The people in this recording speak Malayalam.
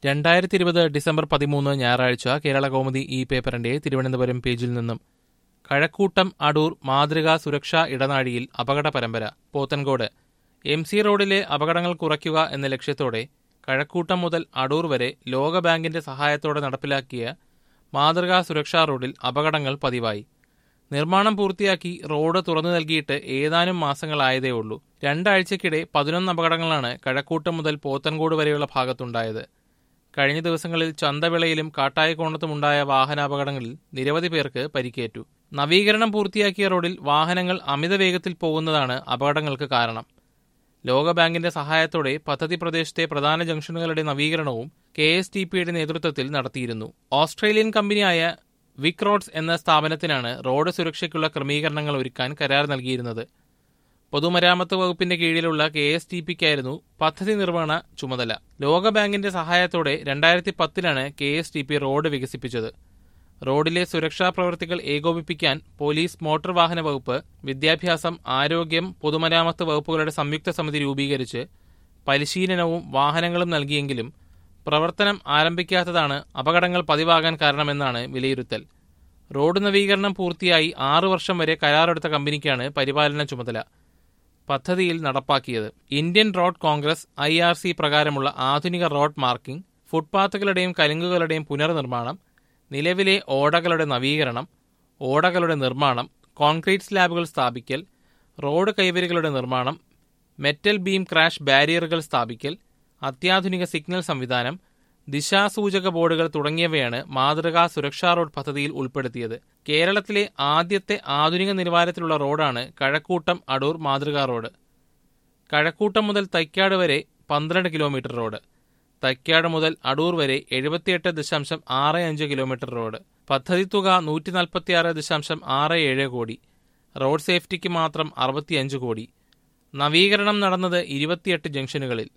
രണ്ടായിരത്തി ഇരുപത് ഡിസംബർ പതിമൂന്ന് ഞായറാഴ്ച കേരള കൗമുദി ഈ പേപ്പറിന്റെ തിരുവനന്തപുരം പേജിൽ നിന്നും കഴക്കൂട്ടം അടൂർ മാതൃകാ സുരക്ഷാ ഇടനാഴിയിൽ അപകട പരമ്പര പോത്തൻകോട് എം സി റോഡിലെ അപകടങ്ങൾ കുറയ്ക്കുക എന്ന ലക്ഷ്യത്തോടെ കഴക്കൂട്ടം മുതൽ അടൂർ വരെ ലോകബാങ്കിന്റെ സഹായത്തോടെ നടപ്പിലാക്കിയ മാതൃകാ സുരക്ഷാ റോഡിൽ അപകടങ്ങൾ പതിവായി നിർമ്മാണം പൂർത്തിയാക്കി റോഡ് തുറന്നു നൽകിയിട്ട് ഏതാനും മാസങ്ങളായതേ ഉള്ളൂ രണ്ടാഴ്ചക്കിടെ പതിനൊന്ന് അപകടങ്ങളാണ് കഴക്കൂട്ടം മുതൽ പോത്തൻകോട് വരെയുള്ള ഭാഗത്തുണ്ടായത് കഴിഞ്ഞ ദിവസങ്ങളിൽ ചന്തവിളയിലും കാട്ടായക്കോണത്തുമുണ്ടായ വാഹനാപകടങ്ങളിൽ നിരവധി പേർക്ക് പരിക്കേറ്റു നവീകരണം പൂർത്തിയാക്കിയ റോഡിൽ വാഹനങ്ങൾ അമിത വേഗത്തിൽ പോകുന്നതാണ് അപകടങ്ങൾക്ക് കാരണം ലോകബാങ്കിന്റെ സഹായത്തോടെ പദ്ധതി പ്രദേശത്തെ പ്രധാന ജംഗ്ഷനുകളുടെ നവീകരണവും കെ എസ് ടി പിയുടെ നേതൃത്വത്തിൽ നടത്തിയിരുന്നു ഓസ്ട്രേലിയൻ കമ്പനിയായ വിക് റോഡ്സ് എന്ന സ്ഥാപനത്തിനാണ് റോഡ് സുരക്ഷയ്ക്കുള്ള ക്രമീകരണങ്ങൾ ഒരുക്കാൻ കരാർ നൽകിയിരുന്നത് പൊതുമരാമത്ത് വകുപ്പിന്റെ കീഴിലുള്ള കെ എസ് ടി പിക്കായിരുന്നു പദ്ധതി നിർവഹണ ചുമതല ലോകബാങ്കിന്റെ സഹായത്തോടെ രണ്ടായിരത്തി പത്തിലാണ് K S T P road വികസിപ്പിച്ചത് റോഡിലെ സുരക്ഷാ പ്രവൃത്തികൾ ഏകോപിപ്പിക്കാൻ പോലീസ് മോട്ടോർ വാഹന വകുപ്പ് വിദ്യാഭ്യാസം ആരോഗ്യം പൊതുമരാമത്ത് വകുപ്പുകളുടെ സംയുക്ത സമിതി രൂപീകരിച്ച് പരിശീലനവും വാഹനങ്ങളും നൽകിയെങ്കിലും പ്രവർത്തനം ആരംഭിക്കാത്തതാണ് അപകടങ്ങൾ പതിവാകാൻ കാരണമെന്നാണ് വിലയിരുത്തൽ റോഡ് നവീകരണം പൂർത്തിയായി ആറു വർഷം വരെ കരാറെടുത്ത കമ്പനിക്കാണ് പരിപാലന ചുമതല പദ്ധതിയിൽ നടപ്പാക്കിയത് Indian road congress I R C പ്രകാരമുള്ള ആധുനിക റോഡ് മാർക്കിംഗ് ഫുട്പാത്തുകളുടെയും കലുങ്കുകളുടെയും പുനർനിർമ്മാണം നിലവിലെ ഓടകളുടെ നവീകരണം ഓടകളുടെ നിർമ്മാണം കോൺക്രീറ്റ് സ്ലാബുകൾ സ്ഥാപിക്കൽ റോഡ് കൈവരികളുടെ നിർമ്മാണം മെറ്റൽ ബീം ക്രാഷ് ബാരിയറുകൾ സ്ഥാപിക്കൽ അത്യാധുനിക സിഗ്നൽ സംവിധാനം ദിശാസൂചക ബോർഡുകൾ തുടങ്ങിയവയാണ് മാതൃകാ സുരക്ഷാ റോഡ് പദ്ധതിയിൽ ഉൾപ്പെടുത്തിയത് കേരളത്തിലെ ആദ്യത്തെ ആധുനിക നിലവാരത്തിലുള്ള റോഡാണ് കഴക്കൂട്ടം അടൂർ മാതൃകാ റോഡ് കഴക്കൂട്ടം മുതൽ തൈക്കാട് വരെ പന്ത്രണ്ട് കിലോമീറ്റർ റോഡ് തൈക്കാട് മുതൽ അടൂർ വരെ എഴുപത്തിയെട്ട് ദശാംശം ആറ് അഞ്ച് കിലോമീറ്റർ റോഡ് പദ്ധതി തുക നൂറ്റി നാൽപ്പത്തിയാറ് ദശാംശം ആറ് ഏഴ് കോടി റോഡ് സേഫ്റ്റിക്ക് മാത്രം അറുപത്തിയഞ്ച് കോടി നവീകരണം നടന്നത് ഇരുപത്തിയെട്ട് ജംഗ്ഷനുകളിൽ